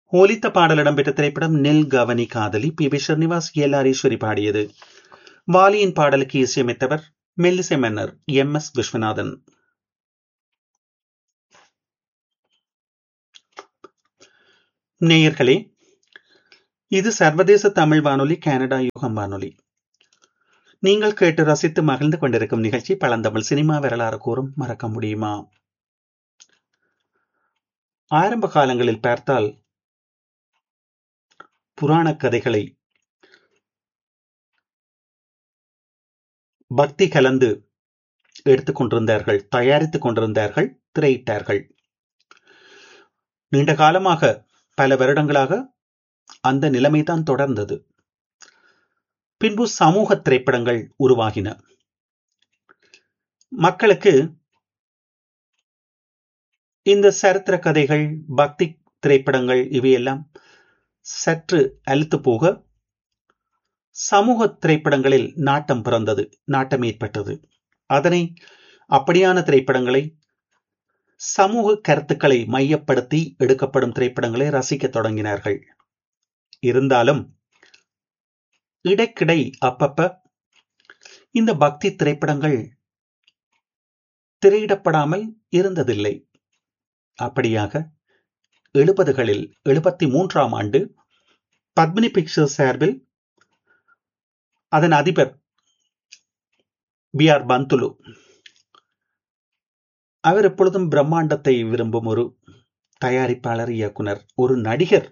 ஒலித்த பாடல் இடம்பெற்ற திரைப்படம் நெல் கவனி காதலி P V Srinivas L R Eswari பாடியது வாலியின் பாடலுக்கு இசையமைத்தவர் மெல்லிசை மன்னர் எம் எஸ் விஸ்வநாதன் நேயர்களே இது சர்வதேச தமிழ் வானொலி கனடா யுகம் வானொலி நீங்கள் கேட்டு ரசித்து மகிழ்ந்து கொண்டிருக்கும் நிகழ்ச்சி பழந்தமிழ் சினிமா வரலாறு கூறும் மறக்க முடியுமா ஆரம்ப காலங்களில் பார்த்தால் புராண கதைகளை பக்தி கலந்து எடுத்துக் கொண்டிருந்தார்கள் தயாரித்துக் கொண்டிருந்தார்கள் திரையிட்டார்கள் நீண்ட காலமாக பல வருடங்களாக அந்த நிலைமைதான் தொடர்ந்தது பின்பு சமூக திரைப்படங்கள் உருவாகின மக்களுக்கு இந்த சரித்திர கதைகள் பக்தி திரைப்படங்கள் இவையெல்லாம் சற்று அழுத்து போக சமூக திரைப்படங்களில் நாட்டம் பிறந்தது நாட்டம் ஏற்பட்டது அதனை அப்படியான திரைப்படங்களை சமூக கருத்துக்களை மையப்படுத்தி எடுக்கப்படும் திரைப்படங்களை ரசிக்க தொடங்கினார்கள் இருந்தாலும் இடைக்கிடை அப்பப்ப இந்த பக்தி திரைப்படங்கள் திரையிடப்படாமல் இருந்ததில்லை அப்படியாக எழுபதுகளில் எழுபத்தி மூன்றாம் ஆண்டு பத்மினி பிக்சர்ஸ் சார்பில் அதன் அதிபர் பி ஆர் பந்துலு அவர் எப்பொழுதும் பிரம்மாண்டத்தை விரும்பும் ஒரு தயாரிப்பாளர் இயக்குனர் ஒரு நடிகர்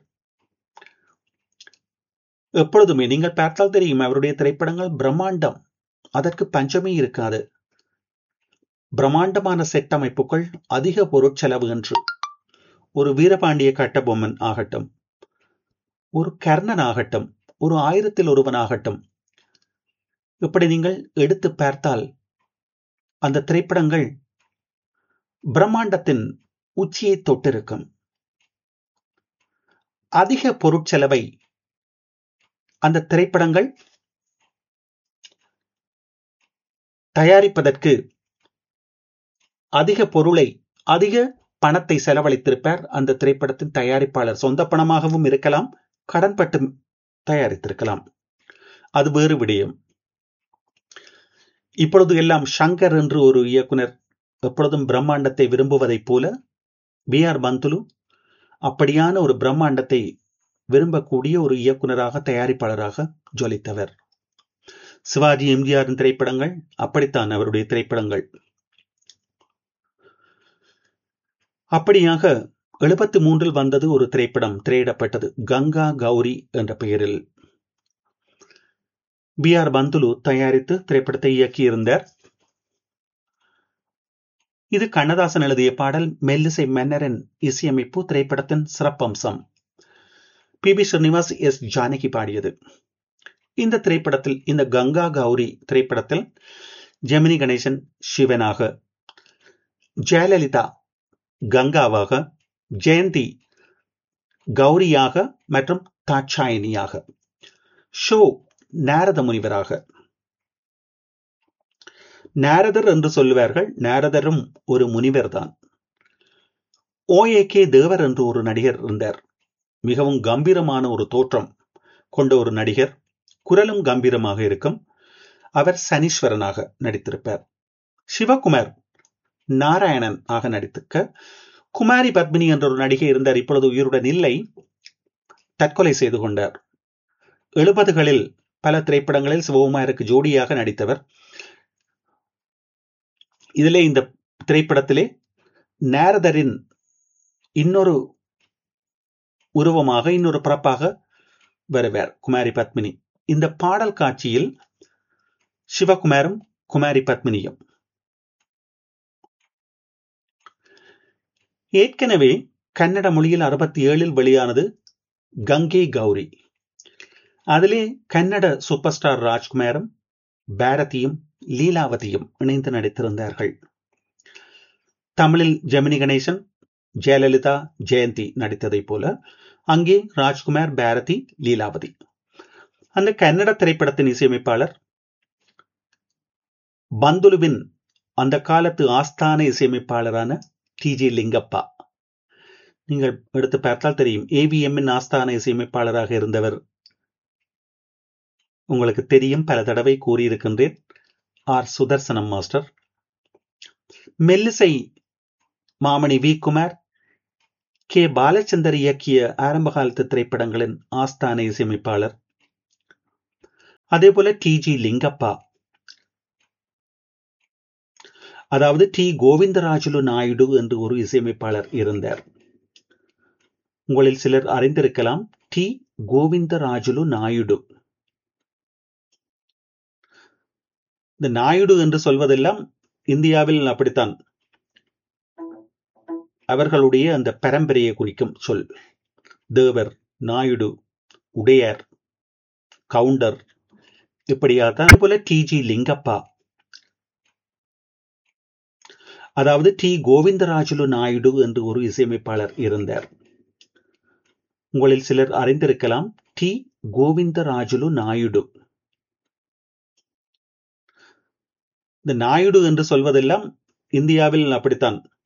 எப்பொழுதுமே நீங்கள் பார்த்தால் தெரியும் அவருடைய திரைப்படங்கள் பிரம்மாண்டம் அதற்கு பஞ்சமே இருக்காது பிரம்மாண்டமான செட் அமைப்புகள் அதிக பொருட்செலவு என்று ஒரு வீரபாண்டிய கட்டபொம்மன் ஆகட்டும் ஒரு கர்ணன் ஆகட்டும் ஒரு ஆயிரத்தில் ஒருவன் ஆகட்டும் இப்படி நீங்கள் எடுத்து பார்த்தால் அந்த திரைப்படங்கள் பிரம்மாண்டத்தின் உச்சியை தொட்டிருக்கும் அதிக பொருட்செலவை அந்த திரைப்படங்கள் தயாரிப்பதற்கு அதிக பொருளை அதிக பணத்தை செலவழித்திருப்பார் அந்த திரைப்படத்தின் தயாரிப்பாளர் சொந்த பணமாகவும் இருக்கலாம் கடன்பட்டு தயாரித்திருக்கலாம் அது வேறு விடயம் இப்பொழுது எல்லாம் ஷங்கர் என்று ஒரு இயக்குனர் எப்பொழுதும் பிரம்மாண்டத்தை விரும்புவதைப் போல பி ஆர் பந்துலு அப்படியான ஒரு பிரம்மாண்டத்தை விரும்பக்கூடிய ஒரு இயக்குனராக தயாரிப்பாளராக ஜொலித்தவர் சிவாஜி எம்ஜிஆரின் திரைப்படங்கள் அப்படித்தான் அவருடைய திரைப்படங்கள் அப்படியாக எழுபத்தி மூன்றில் வந்தது ஒரு திரைப்படம் திரையிடப்பட்டது கங்கா கௌரி என்ற பெயரில் பி ஆர் பந்துலு தயாரித்து திரைப்படத்தை இயக்கியிருந்தார் இது கண்ணதாசன் எழுதிய பாடல் மெல்லிசை மன்னரின் இசையமைப்பு திரைப்படத்தின் சிறப்பம்சம் P B Srinivas S Janaki பாடியது இந்த திரைப்படத்தில் இந்த கங்கா கௌரி திரைப்படத்தில் ஜெமினி கணேசன் சிவனாக ஜெயலலிதா கங்காவாக ஜெயந்தி கௌரியாக மற்றும் தாட்சாயினியாக ஷோ நாரத முனிவராக நாரதர் என்று சொல்லுவார்கள் நாரதரும் ஒரு முனிவர் தான் ஓஏ கே தேவர் என்று ஒரு நடிகர் இருந்தார் மிகவும் கம்பீரமான ஒரு தோற்றம் கொண்ட ஒரு நடிகர் குரலும் கம்பீரமாக இருக்கும் அவர் சனீஸ்வரனாக நடித்திருப்பார் சிவகுமார் நாராயணன் ஆக நடித்திருக்க குமாரி பத்மினி என்ற ஒரு நடிகை இருந்தார் இப்பொழுது உயிருடன் இல்லை தற்கொலை செய்து கொண்டார் எழுபதுகளில் பல திரைப்படங்களில் சிவகுமாருக்கு ஜோடியாக நடித்தவர் இதிலே இந்த திரைப்படத்திலே நாரதரின் இன்னொரு உருவமாக இன்னொரு பிறப்பாக வருவார் குமாரி பத்மினி இந்த பாடல் காட்சியில் சிவகுமாரும் குமாரி பத்மினியும் ஏற்கனவே கன்னட மொழியில் அறுபத்தி ஏழில் வெளியானது கங்கை கௌரி அதிலே கன்னட சூப்பர் ஸ்டார் ராஜ்குமாரும் பாரதியும் லீலாவதியும் இணைந்து நடித்திருந்தார்கள் தமிழில் ஜெமினி கணேசன் ஜெயலலிதா ஜெயந்தி நடித்ததைப் போல அங்கே ராஜ்குமார் பாரதி லீலாவதி அந்த கன்னட திரைப்படத்தின் இசையமைப்பாளர் பந்துலுவின் அந்த காலத்து ஆஸ்தான இசையமைப்பாளரான டி ஜி லிங்கப்பா நீங்கள் எடுத்து பார்த்தால் தெரியும் ஏவிஎம்மின் ஆஸ்தான இசையமைப்பாளராக இருந்தவர் உங்களுக்கு தெரியும் பல தடவை கூறியிருக்கின்றேன் ஆர் சுதர்சனம் மாஸ்டர் மெல்லிசை மாமணி வி குமார் கே பாலச்சந்தர் இயக்கிய ஆரம்ப காலத்து திரைப்படங்களின் ஆஸ்தான இசையமைப்பாளர் அதே போல டி ஜி லிங்கப்பா அதாவது டி கோவிந்தராஜுலு நாயுடு என்று ஒரு இசையமைப்பாளர் இருந்தார் உங்களில் சிலர் அறிந்திருக்கலாம் டி கோவிந்தராஜுலு நாயுடு இந்த நாயுடு என்று சொல்வதெல்லாம் இந்தியாவில் அப்படித்தான் அவர்களுடைய அந்த பரம்பரையை குறிக்கும் சொல் தேவர் நாயுடு உடையார் கவுண்டர் இப்படியாத்தான் போல டி ஜி லிங்கப்பா அதாவது டி கோவிந்தராஜுலு நாயுடு என்று ஒரு இசையமைப்பாளர் இருந்தார் உங்களில் சிலர் அறிந்திருக்கலாம் டி கோவிந்தராஜுலு நாயுடு இந்த நாயுடு என்று சொல்வதெல்லாம் இந்தியாவில் அப்படித்தான்